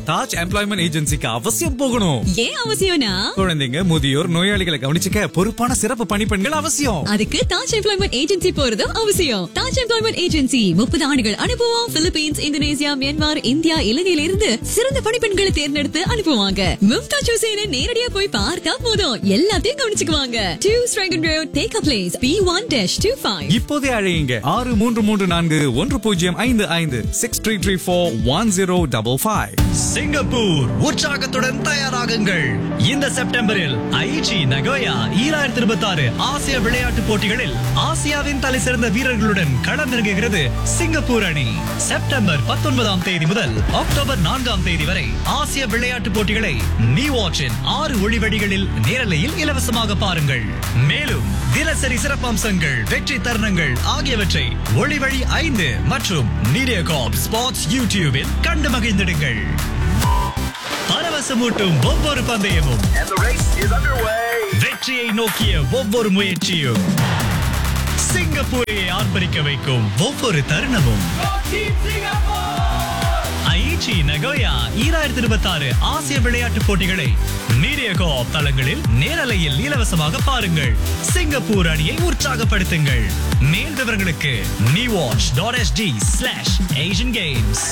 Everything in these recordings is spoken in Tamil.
தாஜ் எம்ப்ளாய்மெண்ட் ஏஜென்சிக்கு அவசியம் போகணும் ஏன் அவசியம்னா குழந்தைங்க முதியோர் நோயாளிகளை கவனிச்சுக்க பொறுப்பான சிறப்பு பணிப்பெண்கள் அவசியம் அதுக்கு தாஜ் எம்ப்ளாய்மெண்ட் ஏஜென்சி போறதும் அவசியம் தாஜ் எம்ப்ளாய்மெண்ட் ஏஜென்சி முப்பது ஆண்டுகள் அனுபவம் பிலிப்பீன்ஸ் இந்தோனேசியா மியான்மர் இந்தியா இலங்கையில இருந்து சிறந்த பணிப்பெண்களை தேர்ந்தெடுத்து அனுப்புவாங்க மும்தாஜ் ஹுசேனை நேரடியா போய் பார்த்தா போதும் எல்லாத்தையும் கவனிச்சுக்குவாங்க to Strahan road take a place B one dash two five இப்போதே அழையுங்க ஆறு மூன்று மூன்று நான்கு ஒன்று பூஜ்ஜியம் ஐந்து ஐந்து six three three four one zero double five Singapore உற்சாகத்துடன் தயாராகுங்கள் இந்த செப்டம்பரில் ஐச்சி நகோயா ஈராயிரத்தி இருபத்தி ஆறு ஆசிய விளையாட்டுப் போட்டிகளில் ஆசியாவின் தலை சிறந்த வீரர்களுடன் களமிறங்குகிறது சிங்கப்பூர் அணி செப்டம்பர் பத்தொன்பதாம் தேதி முதல் அக்டோபர் நான்காம் தேதி வரை ஆசிய விளையாட்டுப் போட்டிகளை நீ வாட்சின் ஆறு ஒளிவடிகளில் நேரலையில் இலவசமாக பாருங்கள் மேலும் தினசரி சிறப்பம்சங்கள் வெற்றி தருணங்கள் ஆகியவற்றை ஒளிவழி ஐந்து மற்றும் மீடியா காப் ஸ்பாட்ஸ் யூடியூபில் கண்டு மகிழ்ந்திடுங்கள் பரவசமூட்டும் ஒவ்வொரு பந்தயமும் வெற்றியை நோக்கிய ஒவ்வொரு முயற்சியும் சிங்கப்பூரை ஆர்ப்பரிக்க வைக்கும் ஒவ்வொரு தருணமும் ஐச்சி நகோயா ஈராயிரத்தி இருபத்தி ஆறு ஆசிய விளையாட்டுப் போட்டிகளை மீடியா கோஆப் தளங்களில் நேரலையில் இலவசமாக பாருங்கள் சிங்கப்பூர் அணியை உற்சாகப்படுத்துங்கள் மேல் விவரங்களுக்கு நீ watch dot SG slash Asian games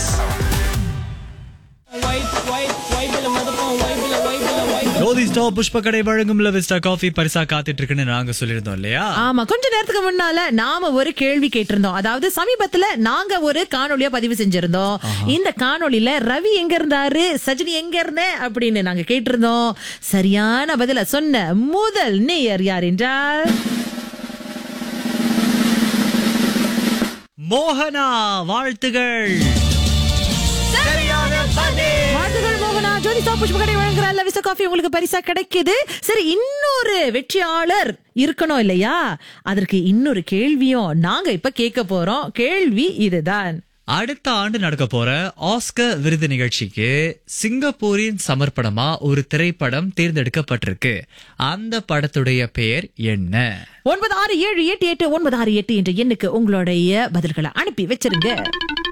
Jothi stop புஷ்பக்கடை வழங்கும் லவிஸ்டா காஃபி பரிசா காத்துட்டு இருக்குன்னு நாங்க சொல்லியிருந்தோம் இல்லையா ஆமா கொஞ்ச நேரத்துக்கு முன்னால நாம ஒரு கேள்வி கேட்டிருந்தோம் அதாவது சமீபத்துல நாங்க ஒரு காணொளியா பதிவு செஞ்சிருந்தோம் இந்த காணொளியில ரவி எங்க இருந்தாரு சஜினி எங்க இருந்த அப்படின்னு நாங்க கேட்டிருந்தோம் சரியான பதில சொன்ன முதல் நேயர் யார் என்றால் மோகனா வாழ்த்துகள் வாழ்த்துக்கள் மோகனா ஜோதி ஸ்டாப் புஷ்பகடை வழங்குற லவிச காஃபி உங்களுக்கு பரிசா கிடைக்குது சரி இன்னொரு வெற்றியாளர் இருக்கணும் இல்லையா அதற்கு இன்னொரு கேள்வியும் நாங்க இப்ப கேட்க போறோம் கேள்வி இதுதான் அடுத்த ஆண்டு நடக்க போற ஆஸ்கர் விருது நிகழ்ச்சிக்கு சிங்கப்பூரின் சமர்ப்பணமா ஒரு திரைப்படம் தேர்ந்தெடுக்கப்பட்டிருக்கு அந்த படத்துடைய பெயர் என்ன ஒன்பது ஆறு ஏழு எட்டு எட்டு ஒன்பது ஆறு எட்டு என்ற எண்ணுக்கு உங்களுடைய பதில்களை அனுப்பி வச்சிருங்க